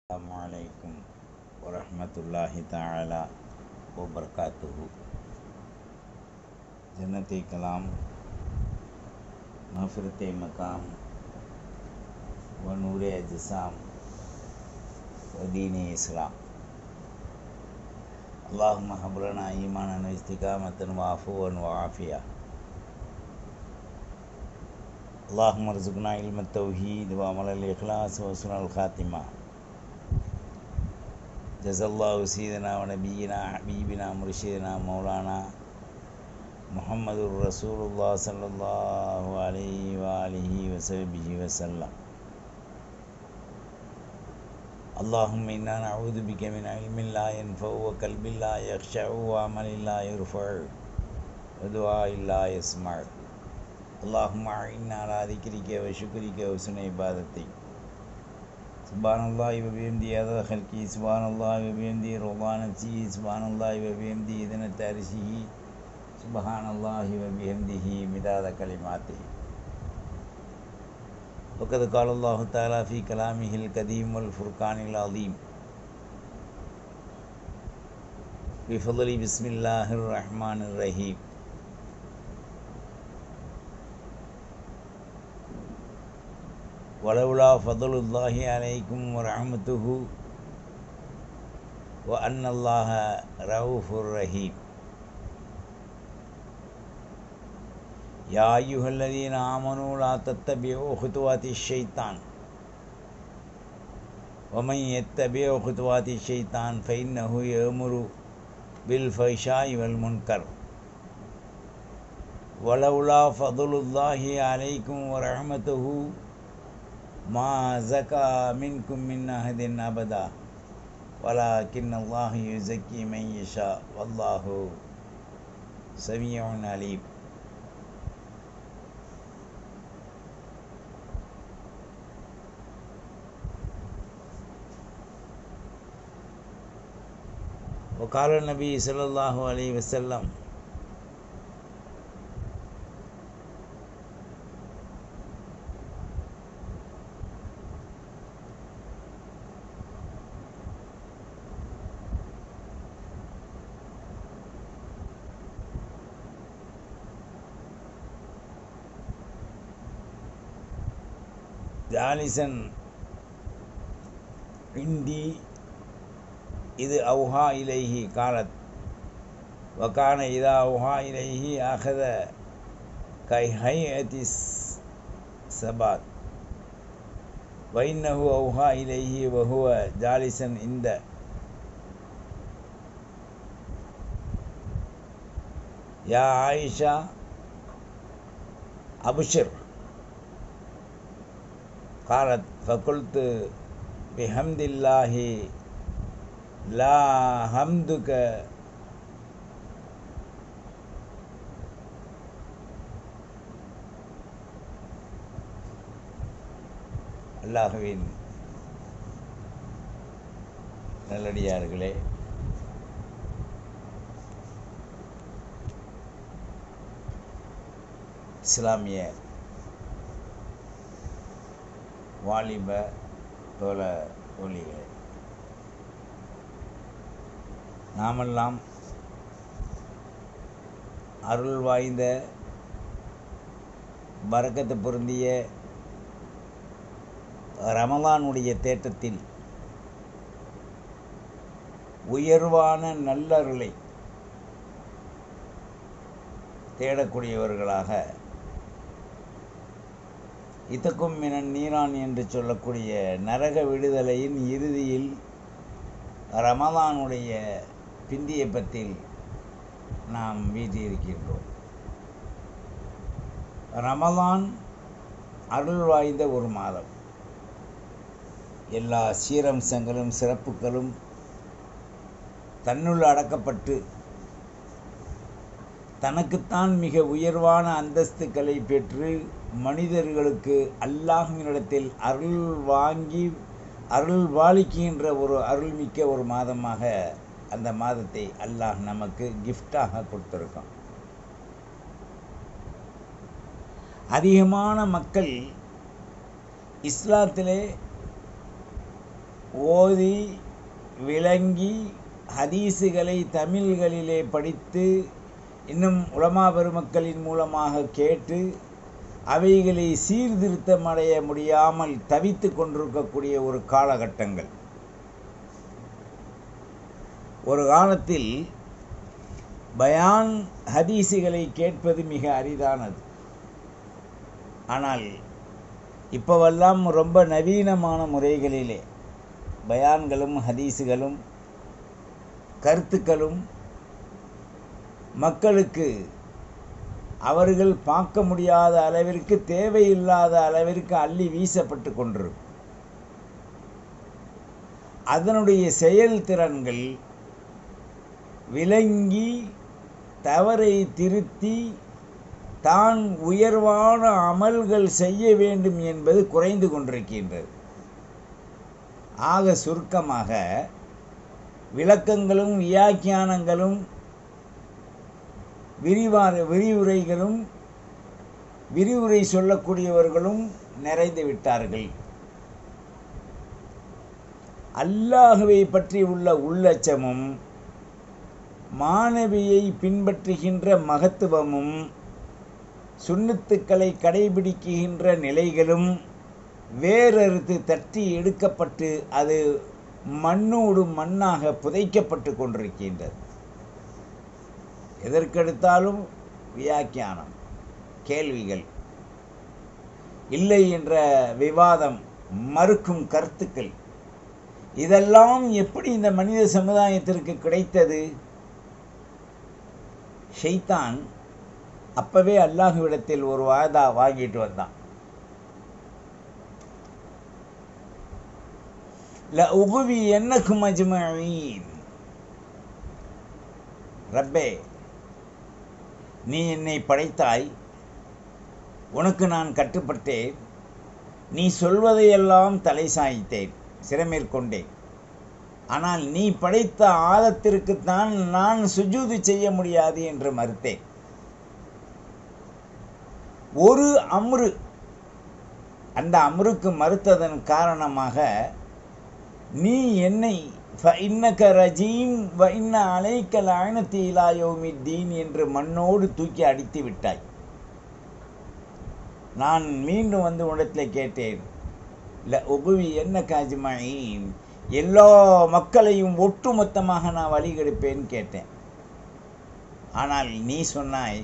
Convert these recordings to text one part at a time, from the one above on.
السلام عليكم ورحمة الله تعالى وبركاته جنت کلام مغفرت مقام ونور اجسام ودين اسلام اللهم هب لنا ايمانا واستقامة وعفوا وعافية اللهم ارزقنا علم التوحيد وعمل الاخلاص وحسن الخاتمه جزا الله سيدنا ونبينا حبيبنا مرشدنا مولانا محمد رسول الله صلى الله عليه وآله وصحبه وسلم اللهم إنا نعوذ بك من علم لا ينفع وقلب لا يخشع وعمل لا يرفع ودعاء لا يسمع اللهم أعنا على ذكرك وشكرك وحسن عبادتك سبحان الله وبحمده هذا خلقي سبحان الله وبحمده رضا نفسي سبحان الله وبحمده إذن تارشه سبحان الله وبحمده مداد كلماته وقد قال الله تعالى في كلامه القديم والفرقان العظيم بفضل بسم الله الرحمن الرحيم ولولا فضل الله عليكم ورحمته وأن الله رؤوف رحيم يا أيها الذين آمنوا لا تتبعوا خطوات الشيطان ومن يتبع خطوات الشيطان فإنه يأمر بالفحشاء والمنكر ولولا فضل الله عليكم ورحمته ما زكى منكم من أحد أبدا ولكن الله يزكي من يشاء والله سميع عليم وقال النبي صلى الله عليه وسلم جالسا عندي إذ أوحى إليه قالت وكان إذا أوحى إليه أخذ كهيئة السبات وإنه أوحى إليه وهو جالسا عند يا عائشة أبشر قالت فقلت بحمد الله لا حمدك அல்லாஹுவின் நல்லடியார்களே இஸ்லாமிய வாலிப தோழ தோழிகளே நாமெல்லாம் அருள் வாய்ந்த பறக்கத்து பொருந்திய ரமலானுடைய தேட்டத்தில் உயர்வான நல்லருளை தேடக்கூடியவர்களாக இதக்கும் மினன் நீரான் என்று சொல்லக்கூடிய நரக விடுதலையின் இறுதியில் ரமலானுடைய பிந்திய பத்தில் நாம் வீட்டியிருக்கின்றோம் ரமலான் அருள் வாய்ந்த ஒரு மாதம் எல்லா சீரம்சங்களும் சிறப்புகளும் தன்னுள் அடக்கப்பட்டு தனக்குத்தான் மிக உயர்வான அந்தஸ்துக்களை பெற்று மனிதர்களுக்கு அல்லாஹினிடத்தில் அருள் வாங்கி அருள் வாழிக்கின்ற ஒரு அருள்மிக்க ஒரு மாதமாக அந்த மாதத்தை அல்லாஹ் நமக்கு கிஃப்டாக கொடுத்துருக்கான் அதிகமான மக்கள் இஸ்லாத்திலே ஓதி விளங்கி ஹதீஸுகளை தமிழ்களிலே படித்து இன்னும் உலமா பெருமக்களின் மூலமாக கேட்டு அவைகளை சீர்திருத்தம் அடைய முடியாமல் தவித்து கொண்டிருக்கக்கூடிய ஒரு காலகட்டங்கள் ஒரு காலத்தில் பயான் ஹதீஸுகளை கேட்பது மிக அரிதானது ஆனால் இப்போவெல்லாம் ரொம்ப நவீனமான முறைகளிலே பயான்களும் ஹதீஸுகளும் கருத்துக்களும் மக்களுக்கு அவர்கள் பார்க்க முடியாத அளவிற்கு தேவையில்லாத அளவிற்கு அள்ளி வீசப்பட்டு கொண்டிருக்கும் அதனுடைய செயல்திறன்கள் விளங்கி தவறை திருத்தி தான் உயர்வான அமல்கள் செய்ய வேண்டும் என்பது குறைந்து கொண்டிருக்கின்றது ஆக சுருக்கமாக விளக்கங்களும் வியாக்கியானங்களும் விரிவார விரிவுரைகளும் விரிவுரை சொல்லக்கூடியவர்களும் நிறைந்து விட்டார்கள் அல்லாஹுவை பற்றி உள்ள உள்ளச்சமும் மாணவியை பின்பற்றுகின்ற மகத்துவமும் சுண்ணத்துக்களை கடைபிடிக்கின்ற நிலைகளும் வேறறுத்து தட்டி எடுக்கப்பட்டு அது மண்ணோடு மண்ணாக புதைக்கப்பட்டு கொண்டிருக்கின்றது எதற்கெடுத்தாலும் வியாக்கியானம் கேள்விகள் இல்லை என்ற விவாதம் மறுக்கும் கருத்துக்கள் இதெல்லாம் எப்படி இந்த மனித சமுதாயத்திற்கு கிடைத்தது ஷைத்தான் அப்பவே அல்லாஹுவிடத்தில் ஒரு வாதா வாங்கிட்டு வந்தான் ல உகுவி என்னக்கும் அஜ்மஈன் ரப்பே நீ என்னை படைத்தாய் உனக்கு நான் கட்டுப்பட்டேன் நீ சொல்வதையெல்லாம் தலை சாய்த்தேன் சிறமேற்கொண்டேன் ஆனால் நீ படைத்த ஆதத்திற்குத்தான் நான் சுஜூது செய்ய முடியாது என்று மறுத்தேன் ஒரு அம்ரு அந்த அம்ருக்கு மறுத்ததன் காரணமாக நீ என்னை இன்னக ரஜீம் வ இன்ன அலைக்கல் ஆயனத்தி இலாயோமித்தீன் என்று மண்ணோடு தூக்கி அடித்து விட்டாய் நான் மீண்டும் வந்து உடத்தில் கேட்டேன் ல உகுவி என்ன காஜ்மீன் எல்லா மக்களையும் ஒட்டுமொத்தமாக நான் வழிகெடுப்பேன்னு கேட்டேன் ஆனால் நீ சொன்னாய்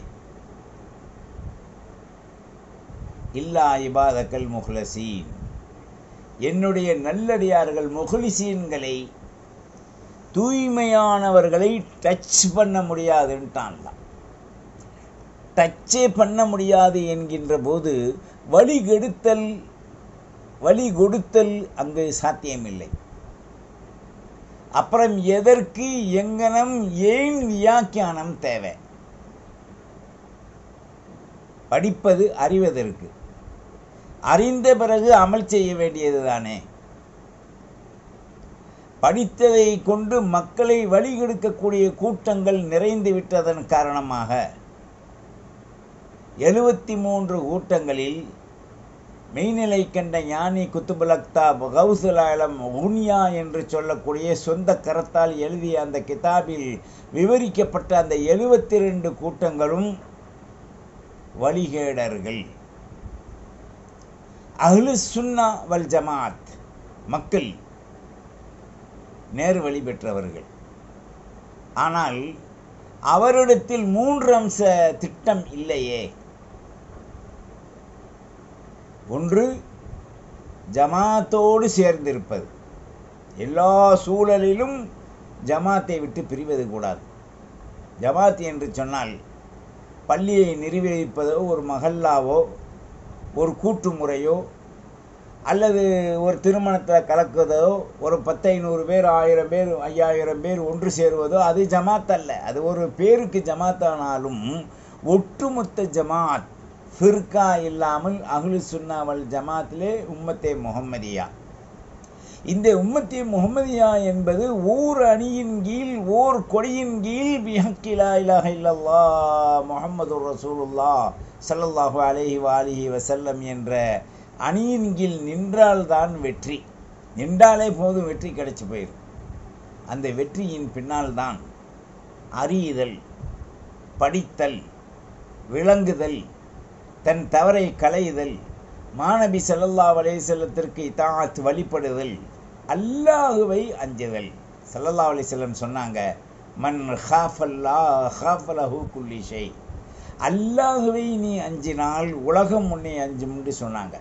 இல்லா இபாதக்கல் முஹ்லசீன் என்னுடைய நல்லடியார்கள் முகலிசீன்களை தூய்மையானவர்களை டச் பண்ண முடியாதுன்ட்டான்லாம் டச்சே பண்ண முடியாது என்கின்ற போது வழி கெடுத்தல் வழி கொடுத்தல் அங்கு சாத்தியமில்லை அப்புறம் எதற்கு எங்கனம் ஏன் வியாக்கியானம் தேவை படிப்பது அறிவதற்கு அறிந்த பிறகு அமல் செய்ய வேண்டியது தானே படித்ததை கொண்டு மக்களை வழிகெடுக்கக்கூடிய கூட்டங்கள் நிறைந்து விட்டதன் காரணமாக எழுபத்தி மூன்று கூட்டங்களில் மெய்நிலை கண்ட ஞானி குத்துபுல் அக்தாப் கௌசுல் ஆலம் உன்யா என்று சொல்லக்கூடிய சொந்த கரத்தால் எழுதிய அந்த கிதாபில் விவரிக்கப்பட்ட அந்த எழுபத்தி ரெண்டு கூட்டங்களும் வழிகேடர்கள் அஹ்லு சுன்னா வல் ஜமாத் மக்கள் நேர் வழி பெற்றவர்கள் ஆனால் அவரிடத்தில் மூன்று அம்ச திட்டம் இல்லையே ஒன்று ஜமாத்தோடு சேர்ந்திருப்பது எல்லா சூழலிலும் ஜமாத்தை விட்டு பிரிவது கூடாது ஜமாத் என்று சொன்னால் பள்ளியை நிர்வகிப்பதோ ஒரு மகல்லாவோ ஒரு கூட்டு முறையோ அல்லது ஒரு திருமணத்தில் கலக்குவதோ ஒரு பத்து ஐநூறு பேர் ஆயிரம் பேர் ஐயாயிரம் பேர் ஒன்று சேருவதோ அது ஜமாத் அல்ல அது ஒரு பேருக்கு ஜமாத்தானாலும் ஒட்டுமொத்த ஜமாத் ஃபிர்கா இல்லாமல் அஹ்லு சுன்னாவல் ஜமாத்திலே உம்மத்தே முகம்மதியா இந்த உம்மத்தே முகமதியா என்பது ஓர் அணியின் கீழ் ஓர் கொடியின் கீழ் பிஹக்கிலா இலாஹ இல்லல்லா முஹம்மது ரசூலுல்லா ஸல்லல்லாஹு அலைஹி வாலிஹி வஸல்லம் என்ற அணியின் கீழ் நின்றால்தான் வெற்றி நின்றாலே போதும் வெற்றி கிடைச்சி போயிடும் அந்த வெற்றியின் பின்னால் தான் அறியுதல் படித்தல் விளங்குதல் தன் தவறை களையுதல் மாணவி சல்லல்லா அலைசல்லத்திற்கு இத்தாத் வழிபடுதல் அல்லாஹுவை அஞ்சுதல் சல்லல்லா அலிசல்லம் சொன்னாங்க மன் ஹாஃபல்லா ஹாஃபலஹு குல்லி ஷை அல்லாஹுவை நீ அஞ்சினால் உலகம் உன்னை அஞ்சும்னு சொன்னாங்க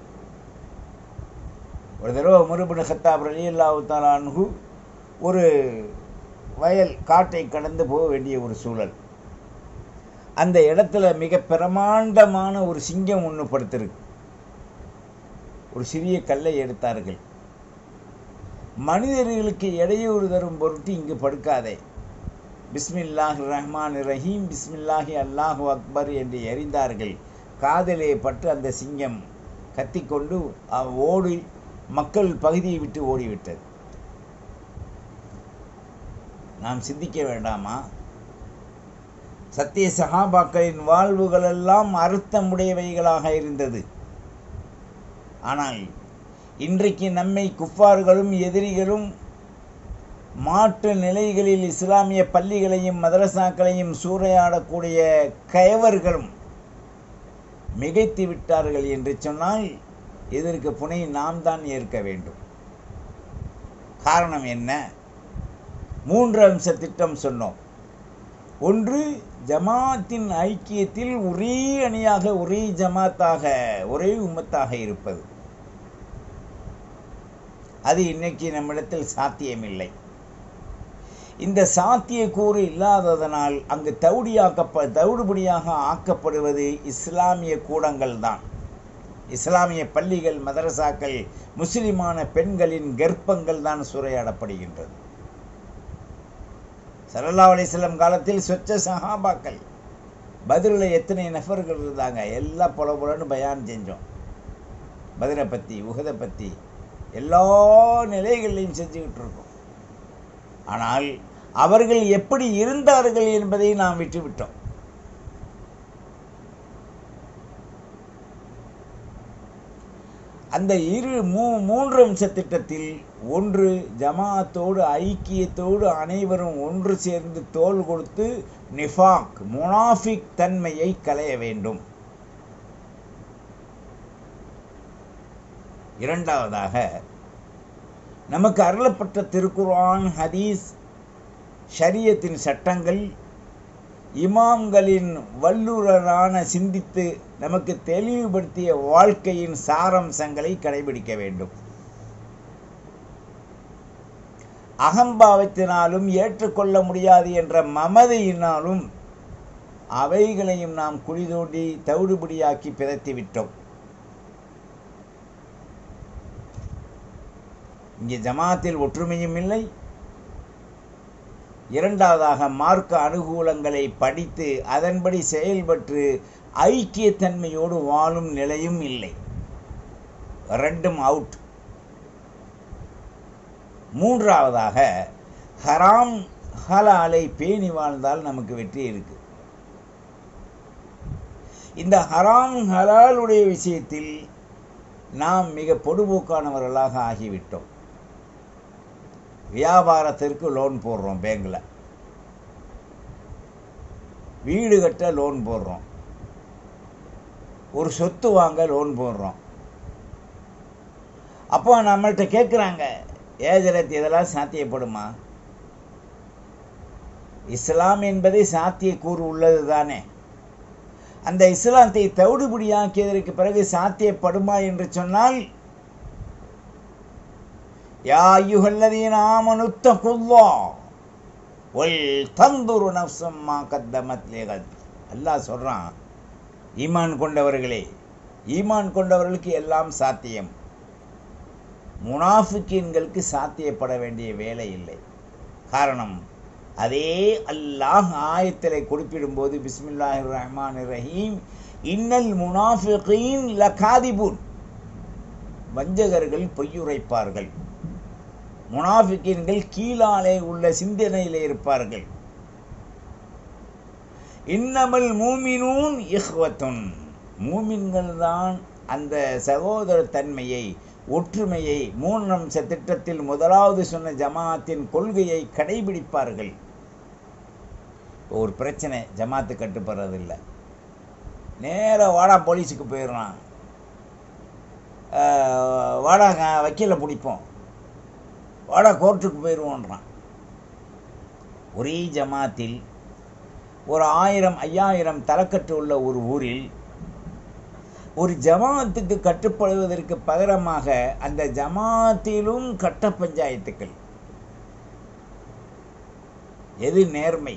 ஒரு தடவை முருபின் ஹத்தாப் அலி அல்லாஹு ஒரு வயல் காட்டை கடந்து போக வேண்டிய ஒரு சூழல் அந்த இடத்துல மிக பிரமாண்டமான ஒரு சிங்கம் ஒன்று படுத்திருக்கு ஒரு சிறிய கல்லை எடுத்தார்கள் மனிதர்களுக்கு இடையூறு தரும் பொருட்டு இங்கு படுக்காதே பிஸ்மில்லாஹி ரஹ்மான் ரஹீம் பிஸ்மில்லாஹி அல்லாஹு அக்பர் என்று எறிந்தார்கள் காதலே பட்டு அந்த சிங்கம் கத்திக்கொண்டு ஓடி மக்கள் பகுதியை விட்டு ஓடிவிட்டது நாம் சிந்திக்க வேண்டாமா சத்திய சகாபாக்களின் வாழ்வுகளெல்லாம் அர்த்தமுடையவைகளாக இருந்தது ஆனால் இன்றைக்கு நம்மை குஃபார்களும் எதிரிகளும் மாற்று நிலைகளில் இஸ்லாமிய பள்ளிகளையும் மதரசாக்களையும் சூறையாடக்கூடிய கயவர்களும் மிகைத்து விட்டார்கள் என்று சொன்னால் இதற்கு புனை நாம் தான் ஏற்க வேண்டும் காரணம் என்ன மூன்று அம்ச திட்டம் சொன்னோம் ஒன்று ஜமாத்தின் ஐக்கியத்தில் ஒரே அணியாக ஒரே ஜமாத்தாக ஒரே உம்மத்தாக இருப்பது அது இன்னைக்கு நம்மிடத்தில் சாத்தியமில்லை இந்த சாத்தியக்கூறு இல்லாததனால் அங்கு தவுடியாக்கப்ப தவிடுபடியாக ஆக்கப்படுவது இஸ்லாமிய கூடங்கள் தான் இஸ்லாமிய பள்ளிகள் மதரசாக்கள் முஸ்லிமான பெண்களின் கர்ப்பங்கள் தான் சூறையாடப்படுகின்றது சல்லா அலிஸ்லம் காலத்தில் சொச்ச சஹாபாக்கள் பதிலில் எத்தனை நபர்கள் இருந்தாங்க எல்லாம் பொல பொலன்னு பயான் செஞ்சோம் பதிலை பற்றி உகதை பற்றி எல்லா நிலைகளையும் செஞ்சுக்கிட்டு இருக்கோம் ஆனால் அவர்கள் எப்படி இருந்தார்கள் என்பதை நாம் விட்டுவிட்டோம் அந்த இரு மூ மூன்று அம்ச திட்டத்தில் ஒன்று ஜமாத்தோடு ஐக்கியத்தோடு அனைவரும் ஒன்று சேர்ந்து தோல் கொடுத்து நிஃபாக் முனாஃபிக் தன்மையை களைய வேண்டும் இரண்டாவதாக நமக்கு அருளப்பட்ட திருக்குர்ஆன் ஹதீஸ் ஷரியத்தின் சட்டங்கள் இமாம்களின் வல்லுரரான சிந்தித்து நமக்கு தெளிவுபடுத்திய வாழ்க்கையின் சாரம்சங்களை கடைபிடிக்க வேண்டும் அகம்பாவத்தினாலும் ஏற்றுக்கொள்ள முடியாது என்ற மமதையினாலும் அவைகளையும் நாம் குழி தோண்டி தவிடுபடியாக்கி பிதத்தி விட்டோம் இங்கே ஜமாத்தில் ஒற்றுமையும் இல்லை இரண்டாவதாக மார்க்க அனுகூலங்களை படித்து அதன்படி செயல்பட்டு ஐக்கியத்தன்மையோடு வாழும் நிலையும் இல்லை ரெண்டும் அவுட் மூன்றாவதாக ஹராம் ஹலாலை பேணி வாழ்ந்தால் நமக்கு வெற்றி இருக்கு இந்த ஹராம் ஹலாலுடைய விஷயத்தில் நாம் மிக பொடுபோக்கானவர்களாக ஆகிவிட்டோம் வியாபாரத்திற்கு லோன் போடுறோம் பேங்கில் வீடு கட்ட லோன் போடுறோம் ஒரு சொத்து வாங்க லோன் போடுறோம் அப்போ நம்மள்கிட்ட கேட்குறாங்க ஏஜரத் இதெல்லாம் சாத்தியப்படுமா இஸ்லாம் என்பதே சாத்தியக்கூறு உள்ளது தானே அந்த இஸ்லாத்தை தவிடுபடியாக்கியதற்கு பிறகு சாத்தியப்படுமா என்று சொன்னால் யா ஐயுகல்லதீன ஆமனுத்தகுல்லா ஒல் தந்துரு நப்சம்மா கத்தமத் லேகத் அல்லாஹ் சொல்கிறான் ஈமான் கொண்டவர்களே ஈமான் கொண்டவர்களுக்கு எல்லாம் சாத்தியம் முனாஃபிக்கின்களுக்கு சாத்தியப்பட வேண்டிய வேலை இல்லை காரணம் அதே அல்லாஹ் ஆயத்தில் குறிப்பிடும்போது பிஸ்மில்லாஹி ரஹ்மான் ரஹீம் இன்னல் முனாஃபிகீன் லகாதிபுன் வஞ்சகர்கள் பொய்யுரைப்பார்கள் முனாஃபிக்கின்கள் கீழாலே உள்ள சிந்தனையிலே இருப்பார்கள் இன்னமல் மூமினூன் இஹ்வத்துன் மூமின்கள் தான் அந்த சகோதர தன்மையை ஒற்றுமையை மூணம்ச திட்டத்தில் முதலாவது சொன்ன ஜமாத்தின் கொள்கையை கடைபிடிப்பார்கள் ஒரு பிரச்சனை ஜமாத்து கட்டுப்படுறதில்லை நேராக வாடா போலீஸுக்கு போயிடுறான் ஆஹ், வாடா க- வக்கீலை பிடிப்போம் வாடா கோர்ட்டுக்கு போயிடுவோன்றான் ஒரே ஜமாத்தில் ஒரு ஆயிரம் ஐயாயிரம் தலைக்கட்டு உள்ள ஒரு ஊரில் ஒரு ஜமாத்துக்கு கட்டுப்படுவதற்கு பகரமாக அந்த ஜமாத்திலும் கட்ட பஞ்சாயத்துக்கள் எது நேர்மை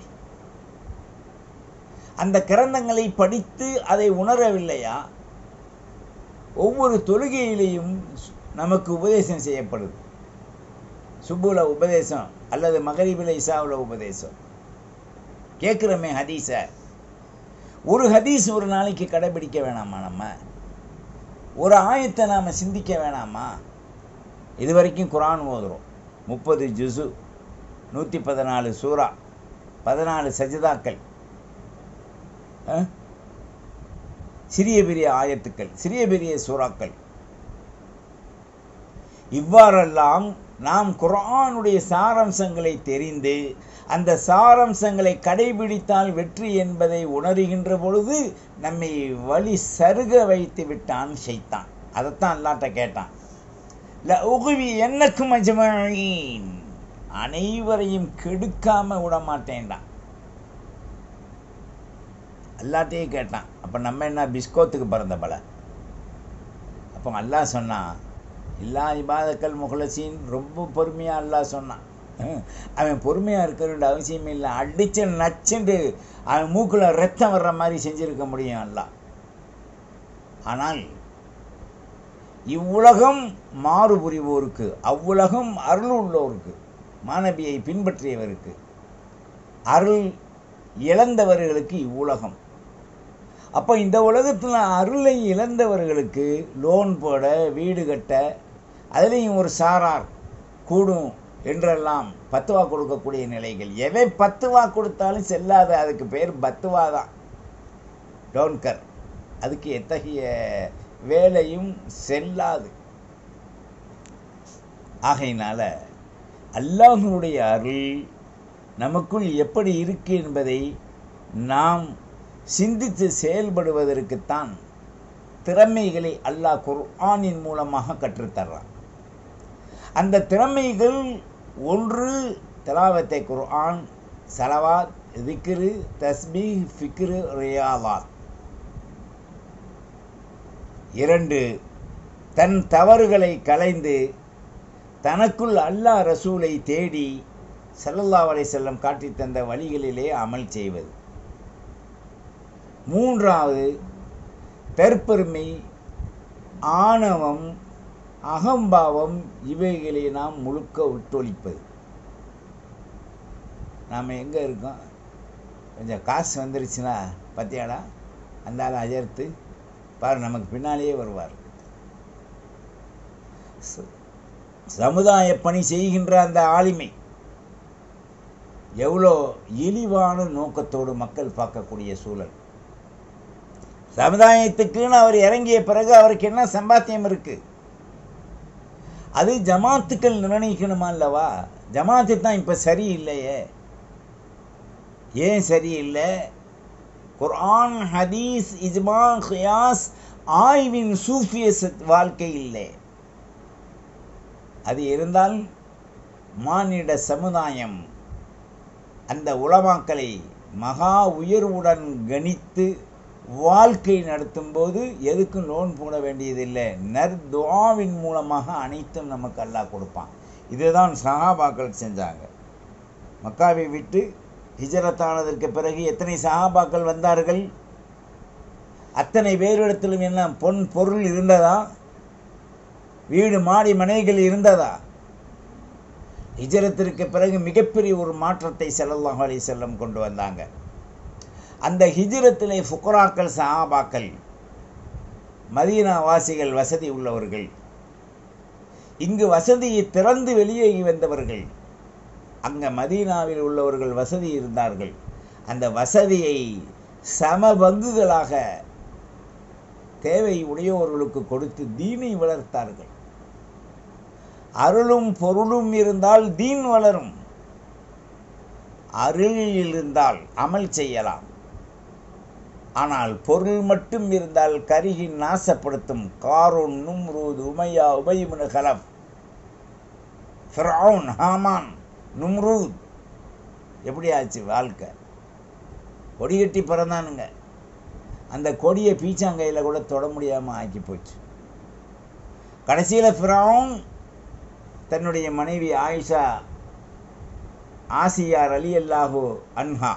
அந்த கிரந்தங்களை படித்து அதை உணரவில்லையா ஒவ்வொரு தொழுகையிலேயும் நமக்கு உபதேசம் செய்யப்படுது சுப்புல உபதேசம் அல்லது மகரிபில இசாவுல உபதேசம் கேட்குறோமே ஹதீஸ ஒரு ஹதீஸ் ஒரு நாளைக்கு கடைபிடிக்க வேணாமா நம்ம ஒரு ஆயத்தை நாம் சிந்திக்க வேணாமா இது வரைக்கும் குரான் ஓதுறோம் முப்பது ஜுசு நூற்றி பதினாலு சூரா பதினாலு சஜிதாக்கள் அஹ்? சிறிய பெரிய ஆயத்துக்கள் சிறிய பெரிய சூறாக்கள் இவ்வாறெல்லாம் நாம் குர்ஆனுடைய சாராம்சங்களை தெரிந்து அந்த சாராம்சங்களை கடைபிடித்தால் வெற்றி என்பதை உணர்கின்ற பொழுது நம்மை வழி சருக வைத்து விட்டான் ஷைத்தான் அதைத்தான் அல்லாட்ட கேட்டான் ல உகுவி என்னக்கும் அஜ்மஈன் அனைவரையும் கெடுக்காம விட மாட்டேன்டான் அல்லாட்டையே கேட்டான் அப்போ நம்ம என்ன பிஸ்கோத்துக்கு பிறந்த பல அப்போ அல்லாஹ் சொன்னான் எல்லா இபாதக்கல் முகலசின் ரொம்ப பொறுமையாக அல்லாஹ் சொன்னான் ஹம், அவன் பொறுமையாக இருக்க வேண்டிய அவசியம் இல்லை அடிச்சு நச்சுண்டு அவன் மூக்கில் ரத்தம் வர்ற மாதிரி செஞ்சிருக்க முடியும் அல்லாஹ் ஆனால் இவ்வுலகம் மாறு புரிவோருக்கு அவ்வுலகம் அருள் உள்ளோருக்கு மாணவியை பின்பற்றியவருக்கு அருள் இழந்தவர்களுக்கு இவ்வுலகம் அப்போ இந்த உலகத்தில் அருளை இழந்தவர்களுக்கு லோன் போட வீடு கட்ட அதுலேயும் ஒரு சாரார் கூடும் என்றெல்லாம் பத்துவா கொடுக்கக்கூடிய நிலைகள் எவை பத்துவா கொடுத்தாலும் செல்லாத அதுக்கு பேர் பத்துவா தான் டோன்கர் அதுக்கு எத்தகைய வேலையும் செல்லாது ஆகையினால அல்லாஹ்வுடைய அருள் நமக்குள் எப்படி இருக்கு என்பதை நாம் சிந்தித்து செயல்படுவதற்குத்தான் திறமைகளை அல்லாஹ் குர்ஆனின் மூலமாக கற்றுத்தர்றான் அந்த திறமைகள் ஒன்று தலாவத்தை குர்ஆன் சலவாத் திக்ரு தஸ்பீ ஃபிக்ரு ரியாவாத் இரண்டு தன் தவறுகளை களைந்து தனக்குள் அல்லாஹ் ரசூலை தேடி ஸல்லல்லாஹு அலைஹி செல்லம் காட்டித் தந்த வழிகளிலே அமல் செய்வது மூன்றாவது தற்பெருமை ஆணவம் அகம்பாவம் இவைகளை நாம் முழுக்க விட்டொழிப்பது நாம் எங்கே இருக்கோம் கொஞ்சம் காசு வந்துருச்சுன்னா பத்தியாடா அந்த ஆள் அஜர்த்து பாரு நமக்கு பின்னாலேயே வருவார் ச- சமுதாய பணி செய்கின்ற அந்த ஆளுமை எவ்வளோ இழிவான நோக்கத்தோடு மக்கள் பார்க்கக்கூடிய சூழல் சமுதாயத்துக்குன்னு அவர் இறங்கிய பிறகு அவருக்கு என்ன சம்பாத்தியம் இருக்கு அது ஜமாத்துக்கள் நிர்ணயிக்கணுமா அல்லவா ஜமாத்து தான் இப்போ சரியில்லையே ஏன் சரியில்லை குர்ஆன் ஹதீஸ் இஜ்மா கியாஸ் ஆய்வின் சூஃபிய சத்- வாழ்க்கை இல்லை அது இருந்தால் மானிட சமுதாயம் அந்த உலமாக்களை மகா உயர்வுடன் கணித்து வாழ்க்கை நடத்தும்போது எதுக்கும் லோன் போட வேண்டியதில்லை நற்துவாவின் மூலமாக அனைத்தும் நமக்கு அல்லாஹ் கொடுப்பான் இதுதான் சஹாபாக்கள் செஞ்சாங்க மக்காவை விட்டு ஹிஜரத்தானதற்கு பிறகு எத்தனை சஹாபாக்கள் வந்தார்கள் அத்தனை பேரிடத்திலும் என்ன பொன் பொருள் இருந்ததா வீடு மாடி மனைகள் இருந்ததா ஹிஜரத்திற்கு பிறகு மிகப்பெரிய ஒரு மாற்றத்தை ஸல்லல்லாஹு அலைஹி செல்லம் கொண்டு வந்தாங்க அந்த ஹிஜரத்திலே ஃபுக்ராக்கள் சஹாபாக்கள் மதீனா வாசிகள் வசதி உள்ளவர்கள் இங்கு வசதியை திறந்து வெளியே வந்தவர்கள் அங்க மதீனாவில் உள்ளவர்கள் வசதி இருந்தார்கள் அந்த வசதியை சம பங்குகளாக தேவை உடையவர்களுக்கு கொடுத்து தீனை வளர்த்தார்கள் அருளும் பொருளும் இருந்தால் தீன் வளரும் அருள் இருந்தால் அமல் செய்யலாம் ஆனால் பொருள் மட்டும் இருந்தால் கருகி நாசப்படுத்தும் காரூன் நும்ரூத் உமையா உபயமுனு கலப் ஃபிரௌன் ஹாமான் நும்ரூத் எப்படி ஆச்சு வாழ்க்கை கொடி கட்டி பிறந்தானுங்க அந்த கொடியை பீச்சாங்கையில் கூட தொட முடியாமல் ஆக்கி போச்சு கடைசியில் ஃபிரௌன் தன்னுடைய மனைவி ஆயிஷா ஆசியார் அலி அல்லாஹு அன்ஹா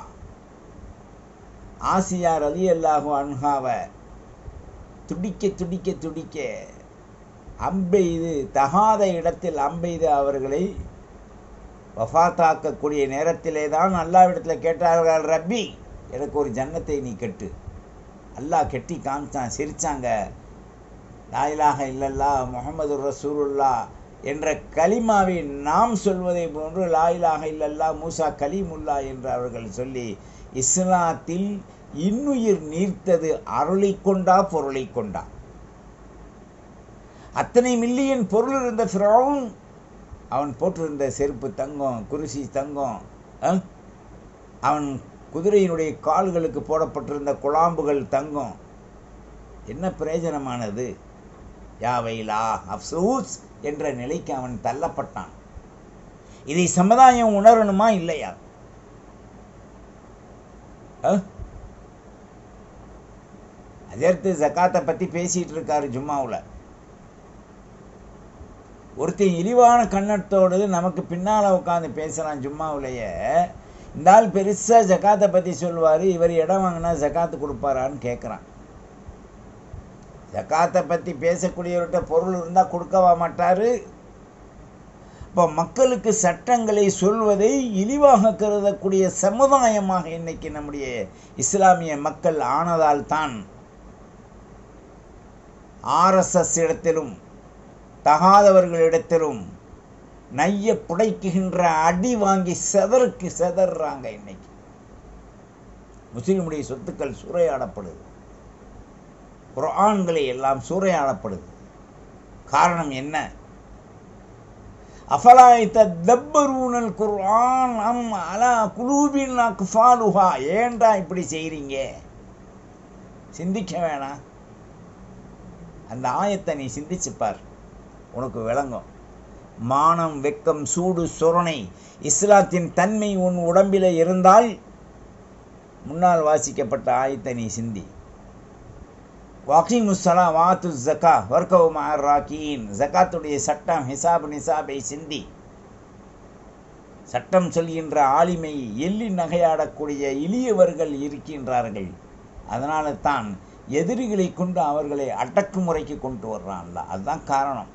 ஆசியார் அலி அல்லாஹு அன்ஹாவை துடிக்க துடிக்க துடிக்க அம்பெய்து தகாத இடத்தில் அம்பெய்து அவர்களை வஃத்தாக்கக்கூடிய நேரத்திலே தான் அல்லாவிடத்தில் கேட்டார்கள் ரப்பி எனக்கு ஒரு ஜன்னத்தை நீ கெட்டு அல்லாஹ் கெட்டி காமிச்சான் சிரிச்சாங்க லாயிலாக இல்லல்லா முகமது ரசூலுல்லா என்ற கலிமாவை நாம் சொல்வதை போன்று லாயிலாக இல்லல்லா மூசா கலீமுல்லா என்று அவர்கள் சொல்லி இஸ்லாத்தில் இன்னுயிர் நீர்த்தது அருளை கொண்டா பொருளை கொண்டா அத்தனை மில்லியன் பொருள் இருந்த ஃபிரௌன் அவன் போட்டிருந்த செருப்பு தங்கம் குருசி தங்கம் அவன் குதிரையினுடைய கால்களுக்கு போடப்பட்டிருந்த குழாம்புகள் தங்கம் என்ன பிரயோஜனமானது யாவைலா அப்சூஸ் என்ற நிலைக்கு அவன் தள்ளப்பட்டான் இதை சமுதாயம் உணரணுமா இல்லையா அதற்கு ஜக்காத்தை பற்றி பேசிட்டு இருக்காரு ஜும்மாவில் ஒருத்தன் இழிவான கண்ணத்தோடு நமக்கு பின்னால் உட்காந்து பேசுகிறான் ஜும்மாவிலேயே இந்த ஆள் பெருசாக ஜக்காத்தை பற்றி சொல்லுவார் இவர் இடம் வாங்கினா ஜக்காத்து கொடுப்பாரான்னு கேட்குறான் ஜக்காத்தை பற்றி பேசக்கூடியவர்கிட்ட பொருள் இருந்தால் கொடுக்கவா மாட்டார் இப்போ மக்களுக்கு சட்டங்களை சொல்வதை இழிவாக கருதக்கூடிய சமுதாயமாக இன்னைக்கு நம்முடைய இஸ்லாமிய மக்கள் ஆனதால் தான் ஆர்எஸ்எஸ் இடத்திலும் தகாதவர்களிடத்திலும் நைய புடைக்குகின்ற அடி வாங்கி செதருக்கு செதறாங்க இன்னைக்கு முஸ்லிமுடைய சொத்துக்கள் சூறையாடப்படுது குரான்களை எல்லாம் சூறையாடப்படுது காரணம் என்ன அஃபலாய்த்த தப்பரூனல் குர்ஆன் அம் அலா குலூபின் அக்ஃபாலுஹா ஏன்டா இப்படி செய்கிறீங்க சிந்திக்க வேணாம் அந்த ஆயத்தை நீ சிந்திச்சுப்பார் உனக்கு விளங்கும் மானம் வெக்கம் சூடு சொரணை இஸ்லாத்தின் தன்மை உன் உடம்பில் இருந்தால் முன்னால் வாசிக்கப்பட்ட ஆயத்தை நீ சிந்தி வாக்கிமுசலா வாத்து ஜக்கா வர்க்கவுமா ராக்கீன் ஜக்காத்துடைய சட்டம் ஹிசாப் நிசாபை சிந்தி சட்டம் சொல்கின்ற ஆளுமை எள்ளி நகையாடக்கூடிய எளியவர்கள் இருக்கின்றார்கள் அதனால தான் எதிரிகளை கொண்டு அவர்களை அடக்குமுறைக்கு கொண்டு வர்றான்ல அதுதான் காரணம்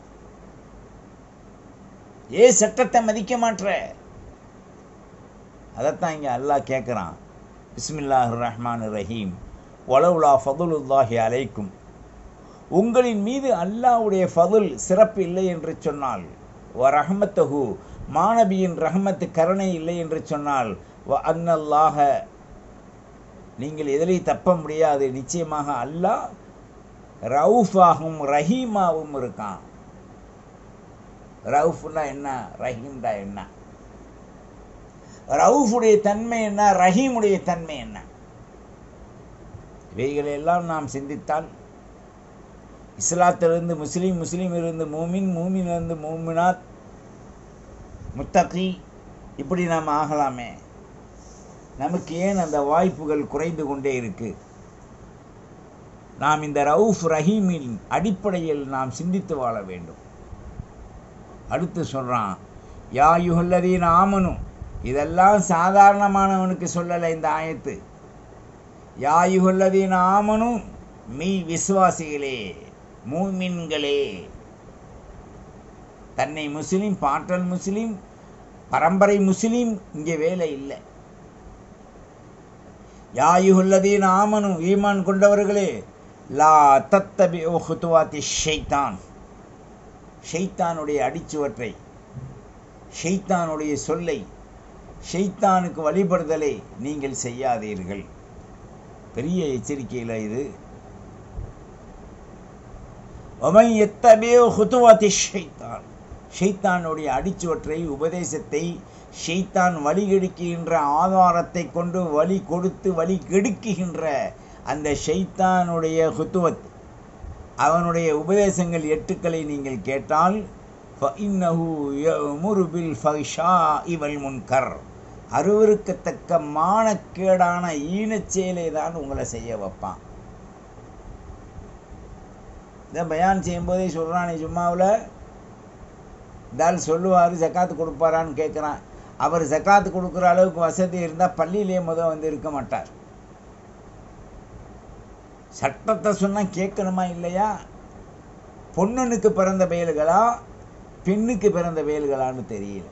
ஏ சட்டத்தை மதிக்க மாற்ற அதைத்தான் இங்கே அல்லாஹ் கேட்குறான் பிஸ்மில்லாஹ் ரஹ்மான் ரஹீம் ஒலவுலா ஃபதுலுல்லாஹி அலைக்கும் உங்களின் மீது அல்லாவுடைய ஃபதுல் சிறப்பு இல்லை என்று சொன்னால் வ ரஹமத்தஹு மாணபியின் ரஹமத்து கருணை இல்லை என்று சொன்னால் வ அன்னல்லாக நீங்கள் எதிலே தப்ப முடியாது நிச்சயமாக அல்லாஹ் ரவுஃபாகவும் ரஹீமாவும் இருக்கான் ரவுஃப்னா என்ன ரஹீம்டா என்ன ரவுஃபுடைய தன்மை என்ன ரஹீமுடைய தன்மை என்ன இவைகளெல்லாம் நாம் சிந்தித்தால் இஸ்லாத்திலிருந்து முஸ்லீம் முஸ்லீம் இருந்து மூமின் மூமினிலிருந்து மூமினாத் முத்தகி இப்படி நாம் ஆகலாமே நமக்கு ஏன் அந்த வாய்ப்புகள் குறைந்து கொண்டே இருக்கு நாம் இந்த ரவுஃப் ரஹீமின் அடிப்படையில் நாம் சிந்தித்து வாழ வேண்டும் அடுத்து சொல்கிறான் யா யுகல்லதீன் ஆமனும் இதெல்லாம் சாதாரணமானவனுக்கு சொல்லலை இந்த ஆயத்து யா யுகல்லதீன் ஆமனும் மீ விசுவாசிகளே மூமின்களே தன்னை முஸ்லீம் பாட்டல் முஸ்லீம் பரம்பரை முஸ்லீம் இங்கே வேலை இல்லை யாயுல்லதீன் ஆமனும் ஈமான் கொண்டவர்களே லா தத்தபி ஹுத்துவாத்தி ஷைத்தான் ஷைத்தானுடைய அடிச்சுவற்றை ஷைத்தானுடைய சொல்லை ஷைத்தானுக்கு வழிபடுதலை நீங்கள் செய்யாதீர்கள் பெரிய எச்சரிக்கையில் இது ஒமை எத்தபே ஹுத்துவாத்தி ஷைத்தான் ஷைத்தானுடைய அடிச்சுவற்றை உபதேசத்தை ஷைத்தான் வழிகெடுக்குகின்ற ஆதாரத்தை கொண்டு வழி கொடுத்து வழி கெடுக்குகின்ற அந்த ஷைத்தானுடைய ஹுத்துவத் அவனுடைய உபதேசங்கள் எட்டுக்களை நீங்கள் கேட்டால் فَإِنَّهُ يَأْمُرُ بِالْفَحْشَاءِ وَالْمُنكَرِ அருவருக்கத்தக்க மானக்கேடான ஈனச் செயலை தான் உங்களை செய்ய வைப்பான் இந்த பயான் செய்யும்போதே சொல்கிறானே சும்மாவில் தால் சொல்லுவார் ஜக்காத்து கொடுப்பாரான்னு கேட்குறான் அவர் ஜக்காத்து கொடுக்குற அளவுக்கு வசதி இருந்தால் பள்ளியிலே முத வந்து இருக்க மாட்டார் சட்டத்தை சொன்னால் கேட்கணுமா இல்லையா பொண்ணுனுக்கு பிறந்த பயல்களா பெண்ணுக்கு பிறந்த பயல்களான்னு தெரியல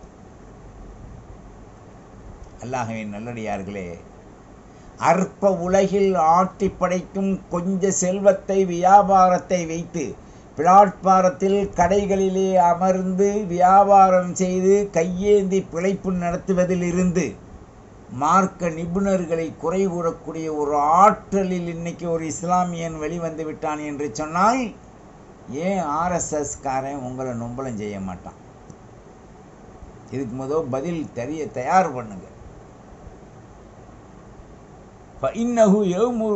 அல்லாஹவின் நல்லடியார்களே அற்ப உலகில் ஆட்டி படைக்கும் கொஞ்ச செல்வத்தை வியாபாரத்தை வைத்து பிளாட்பாரத்தில் கடைகளிலே அமர்ந்து வியாபாரம் செய்து கையேந்தி பிழைப்பு நடத்துவதிலிருந்து மார்க்க நிபுணர்களை குறை கூறக்கூடிய ஒரு ஆற்றலில் இன்னைக்கு ஒரு இஸ்லாமியன் வெளிவந்து விட்டான் என்று சொன்னால் ஏன் ஆர்எஸ்எஸ் காரன் உங்களை நொம்பலம் செய்ய மாட்டான் இதுக்கு முதல் பதில் தெரிய தயார் பண்ணுங்க فإنه يأمر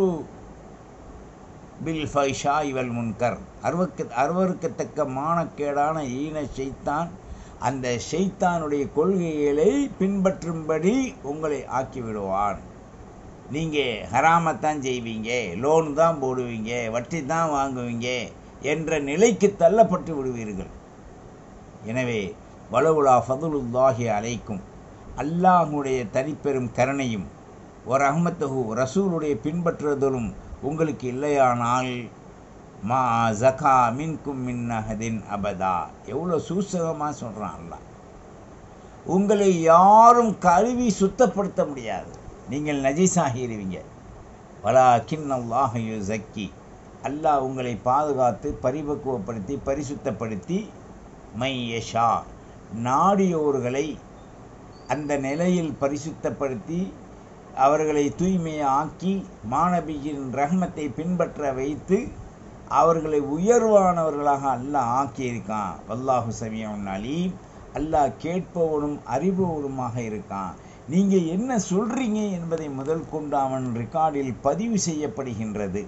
بالفحشاء والمنكر அருவக்கு அருவருக்கத்தக்க மானக்கேடான ஈன ஷைத்தான் அந்த ஷைத்தானுடைய கொள்கைகளை பின்பற்றும்படி உங்களை ஆக்கிவிடுவான் நீங்கள் ஹராமத்தான் செய்வீங்க லோன் தான் போடுவீங்க வட்டி தான் வாங்குவீங்க என்ற நிலைக்கு தள்ளப்பட்டு விடுவீர்கள் எனவே வலவுலா ஃபதுலுல்லாஹி அலைக்கும் அல்லாஹுடைய தனிப்பெரும் கருணையும் ஒரு அஹமத்தகு ரசூலுடைய பின்பற்றுதலும் உங்களுக்கு இல்லையானால் மா ஜகா மின்கும் மின்னஹதின் அபதா எவ்வளோ சூசகமாக சொல்கிறான் அல்லாஹ் உங்களை யாரும் கழுவி சுத்தப்படுத்த முடியாது நீங்கள் நஜீஸாகிடுவீங்க வலா கின் அல்லாஹ் ஜக்கி அல்லாஹ் உங்களை பாதுகாத்து பரிபக்குவப்படுத்தி பரிசுத்தப்படுத்தி மை யஷா நாடியோர்களை அந்த நிலையில் பரிசுத்தப்படுத்தி அவர்களை தூய்மையாக்கி மாணவியின் ரஹ்மத்தை பின்பற்ற வைத்து அவர்களை உயர்வானவர்களாக அல்லாஹ் ஆக்கியிருக்கான் வல்லாஹு சமியன் அலீம் அல்லாஹ் கேட்பவனும் அறிபவனுமாக இருக்கான் நீங்கள் என்ன சொல்றீங்க என்பதை முதல் கொண்டு அவன் ரெக்கார்டில் பதிவு செய்யப்படுகின்றது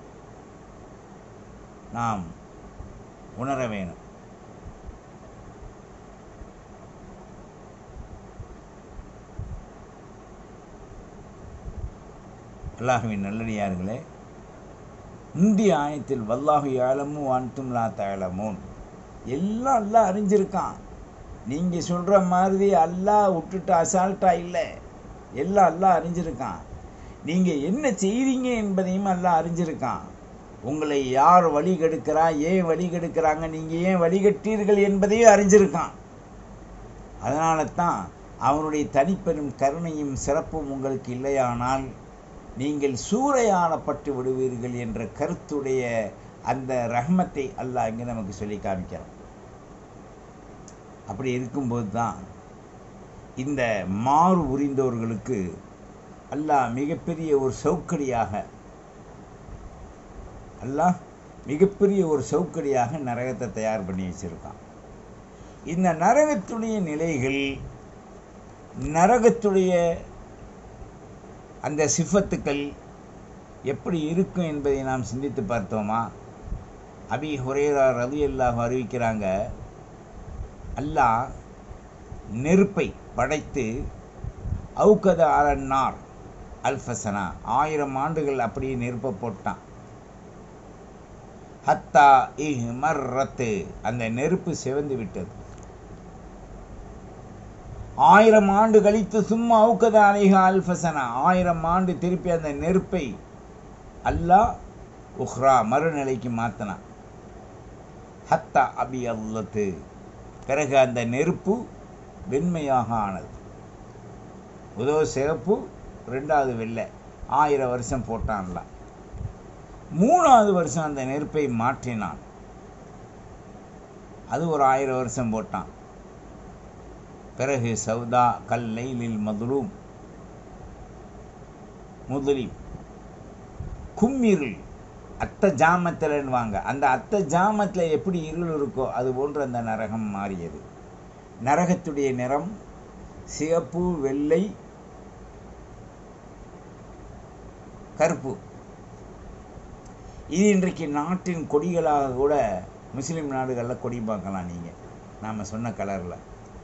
நாம் உணர வேணும் அல்லாஹுவின் நல்லடியார்களே இந்திய ஆயத்தில் வல்லாஹு யாழமும் வான்தும் லா தயலமோன் எல்லாம் அல்லாஹ் அறிஞ்சிருக்கான் நீங்கள் சொல்கிற மாதிரி அல்லாஹ் விட்டுட்டு அசால்ட்டா இல்லை எல்லாம் அல்லாஹ் அறிஞ்சிருக்கான் நீங்கள் என்ன செய்கிறீங்க என்பதையும் அல்லாஹ் அறிஞ்சிருக்கான் உங்களை யார் வழி கெடுக்கிறா ஏன் வழி கெடுக்கிறாங்க நீங்கள் ஏன் வழிகட்டீர்கள் என்பதையும் அறிஞ்சிருக்கான் அதனால தான் அவனுடைய தனிப்பெரும் கருணையும் சிறப்பும் உங்களுக்கு இல்லையானால் நீங்கள் சூறையாடப்பட்டு விடுவீர்கள் என்ற கருத்துடைய அந்த ரஹ்மத்தை அல்லாஹ் இங்கே நமக்கு சொல்லி காமிக்கிறான் அப்படி இருக்கும்போது தான் இந்த மாறு உரிந்தவர்களுக்கு அல்லாஹ் மிகப்பெரிய ஒரு சௌக்கடியாக அல்லாஹ் மிகப்பெரிய ஒரு சௌக்கடியாக நரகத்தை தயார் பண்ணி வச்சிருக்கான் இந்த நரகத்துடைய நிலைகள் நரகத்துடைய அந்த சிஃபத்துக்கள் எப்படி இருக்கும் என்பதை நாம் சிந்தித்து பார்த்தோமா அபி ஹுரேரா ரவி அல்லாஹ் அறிவிக்கிறாங்க அல்லாஹ் நெருப்பை படைத்து அவுக்கத அலன்னார் அல்ஃபசனா ஆயிரம் ஆண்டுகள் அப்படியே நெருப்பை போட்டான் ஹத்தா இஹ் மர்ரத்து அந்த நெருப்பு சிவந்து விட்டது ஆயிரம் ஆண்டு கழித்து சும்மா அவுக்கத அலைக அல்ஃபசனா ஆயிரம் ஆண்டு திருப்பி அந்த நெருப்பை அல்லாஹ் உஹ்ரா மறுநிலைக்கு மாற்றினான் ஹத்தா அபி அல்லத்து பிறகு அந்த நெருப்பு வெண்மையாக ஆனது முதல் சிறப்பு ரெண்டாவது வெள்ளை ஆயிரம் வருஷம் போட்டான்ல மூணாவது வருஷம் அந்த நெருப்பை மாற்றினான் அது ஒரு ஆயிரம் வருஷம் போட்டான் பிறகு சவுதா கல் லைலில் மதுலூம் முதலிம் கும்மிருள் அத்த ஜாமத்தில்வாங்க அந்த அத்த ஜாமத்தில் எப்படி இருள் இருக்கோ அது போன்று அந்த நரகம் மாறியது நரகத்துடைய நிறம் சிவப்பு வெள்ளை கருப்பு இது இன்றைக்கு நாட்டின் கொடிகளாக கூட முஸ்லீம் நாடுகளில் கொடி பார்க்கலாம் நீங்கள் நாம் சொன்ன கலரில்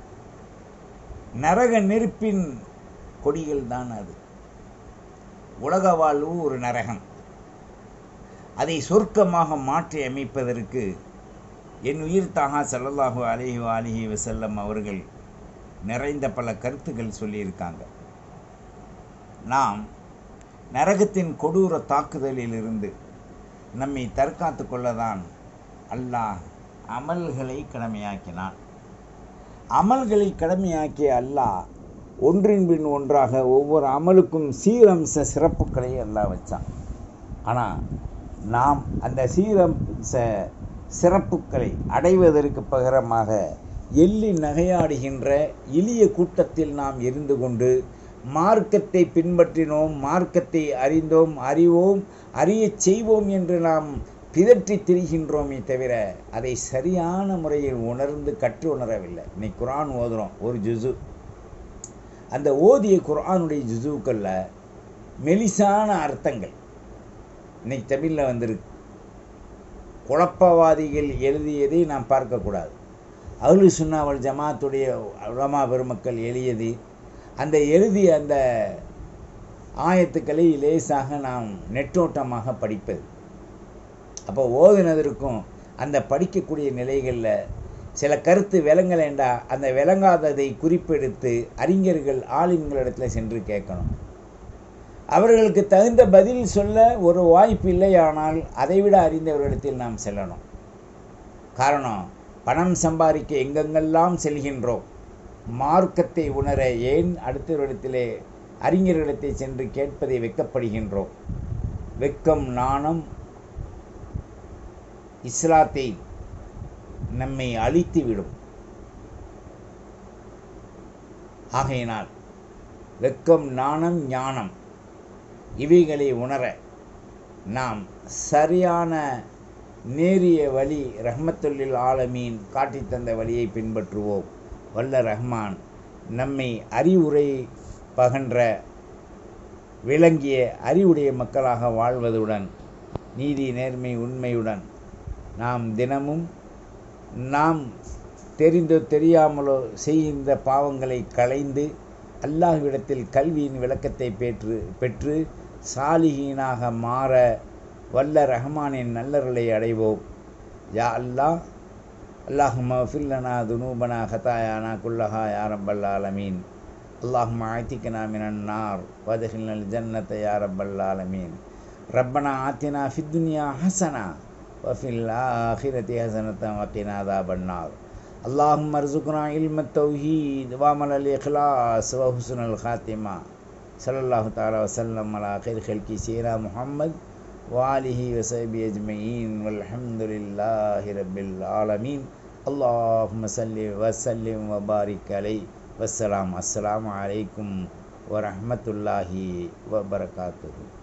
நரக நெருப்பின் கொடிகள் தான் அது உலக வாழ்வு ஒரு நரகம் அதை சொர்க்கமாக மாற்றி அமைப்பதற்கு என் உயிர் தாகா சல்லல்லாஹு அலிஹி அலிஹி வசல்லம் அவர்கள் நிறைந்த பல கருத்துக்கள் சொல்லியிருக்காங்க நாம் நரகத்தின் கொடூர தாக்குதலிலிருந்து நம்மை தற்காத்து கொள்ளதான் அல்லாஹ் அமல்களை கடமையாக்கினான் அமல்களை கடமையாக்கிய அல்லாஹ் ஒன்றின் பின் ஒன்றாக ஒவ்வொரு அமலுக்கும் சீரம்ச சிறப்புகளை அல்லாஹ் வச்சான் ஆனால் நாம் அந்த சீரம்ச சிறப்புகளை அடைவதற்கு பகரமாக எள்ளி நகையாடுகின்ற எளிய கூட்டத்தில் நாம் இருந்து கொண்டு மார்க்கத்தை பின்பற்றினோம் மார்க்கத்தை அறிந்தோம் அறிவோம் அறியச் செய்வோம் என்று நாம் பிதற்றி திரிகின்றோமே தவிர அதை சரியான முறையில் உணர்ந்து கற்று உணரவில்லை இன்னைக்கு குரான் ஓதுறோம் ஒரு ஜுசு அந்த ஓதிய குரானுடைய ஜுசுக்களில் மெலிசான அர்த்தங்கள் இன்னைக்கு தமிழில் வந்திருக்கு குழப்பவாதிகள் எழுதியதை நாம் பார்க்கக்கூடாது அருள் சுன்னாவல் ஜமாத்துடைய உலமா பெருமக்கள் எழுதியது அந்த எழுதிய அந்த ஆயத்துக்களை லேசாக நாம் நெட்டோட்டமாக படிப்பது அப்போ ஓதுனதற்கும் அந்த படிக்கக்கூடிய நிலைகளில் சில கருத்து விளங்கலேண்டா அந்த விளங்காததை குறிப்பெடுத்து அறிஞர்கள் ஆளுங்களிடத்தில் சென்று கேட்கணும் அவர்களுக்கு தகுந்த பதில் சொல்ல ஒரு வாய்ப்பு இல்லையானால் அதைவிட அறிந்தவர்களிடத்தில் நாம் செல்லணும் காரணம் பணம் சம்பாதிக்க எங்கெங்கெல்லாம் செல்கின்றோம் மார்க்கத்தை உணர ஏன் அடுத்தவரிடத்திலே அறிஞர்களிடத்தை சென்று கேட்பதை வெக்கப்படுகின்றோம் வெக்கம் நாணம் இஸ்லாத்தை நம்மை அழித்துவிடும் ஆகையினால் வெக்கம் நாணம் ஞானம் இவைகளை உணர நாம் சரியான நேரிய வழி ரஹ்மத்துல்லில் ஆலமீன் காட்டித் தந்த வழியை பின்பற்றுவோம் வல்ல ரஹ்மான் நம்மை அறிவுரை பகன்ற விளங்கிய அறிவுடைய மக்களாக வாழ்வதுடன் நீதி நேர்மை உண்மையுடன் நாம் தினமும் நாம் தெரிந்தோ தெரியாமலோ செய்கின்ற பாவங்களை களைந்து அல்லாஹ்விடத்தில் கல்வியின் விளக்கத்தை பெற்று பெற்று சாலிகீனாக மாற வல்ல ரஹ்மானின் நல்லர்களை அடைவோம் யா அல்லாஹ் اللهم اغفر لنا ذنوبنا خطايانا كلها يا رب العالمين اللهم اعتقنا من النار وادخلنا الجنة يا رب العالمين ربنا آتنا في الدنيا حسنة وفي الآخرة حسنة وقنا عذاب النار اللهم ارزقنا علم التوحيد وعمل الإخلاص وحسن الخاتمة صلى الله تعالى وسلم على خير خلق سيدنا محمد وآله وصحبه أجمعين والحمد لله رب العالمين اللهم صل وسلم وبارك عليه والسلام السلام عليكم ورحمة الله وبركاته